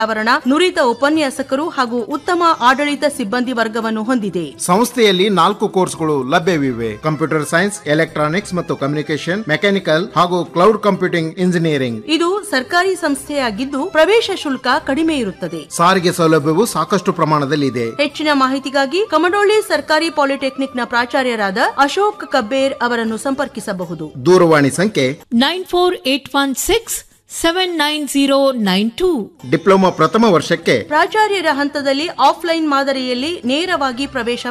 ಆವರಣ ನುರಿತ ಉಪನ್ಯಾಸಕರು ಹಾಗೂ ಉತ್ತಮ ಆಡಳಿತ ಸಿಬ್ಬಂದಿ ವರ್ಗವನ್ನು ಹೊಂದಿದೆ ಸಂಸ್ಥೆಯಲ್ಲಿ ನಾಲ್ಕು ಕೋರ್ಸ್ಗಳು ಲಭ್ಯವಿವೆ ಕಂಪ್ಯೂಟರ್ ಸೈನ್ಸ್ ಎಲೆಕ್ಟ್ರಾನಿಕ್ಸ್ ಮತ್ತು ಕಮ್ಯುನಿಕೇಶನ್ ಮೆಕ್ಯಾನಿಕಲ್ ಹಾಗೂ ಕ್ಲೌಡ್ ಕಂಪ್ಯೂಟಿಂಗ್ ಇಂಜಿನಿಯರಿಂಗ್ ಇದು ಸರ್ಕಾರಿ ಸಂಸ್ಥೆಯಾಗಿದ್ದು ಪ್ರವೇಶ ಶುಲ್ಕ ಕಡಿಮೆ ಇರುತ್ತದೆ ಸಾರಿಗೆ ಸೌಲಭ್ಯವು ಸಾಕಷ್ಟು ಪ್ರಮಾಣದಲ್ಲಿದೆ ಹೆಚ್ಚಿನ ಮಾಹಿತಿಗಾಗಿ ಕಮಡೋಳ್ಳಿ ಸರ್ಕಾರಿ ಪಾಲಿಟೆಕ್ನಿಕ್ನ ಪ್ರಾಚಾರ್ಯರಾದ ಅಶೋಕ್ ಕಬ್ಬೇರ್ ಅವರನ್ನು ಸಂಪರ್ಕಿಸಬಹುದು ದೂರವಾಣಿ ಸಂಖ್ಯೆ nine four eight one six seven nine zero nine two diploma ಪ್ರಥಮ ವರ್ಷಕ್ಕೆ ಪ್ರಾಚಾರ್ಯರ ಹಂತದಲ್ಲಿ ಆಫ್ಲೈನ್ ಮಾದರಿಯಲ್ಲಿ ನೇರವಾಗಿ ಪ್ರವೇಶ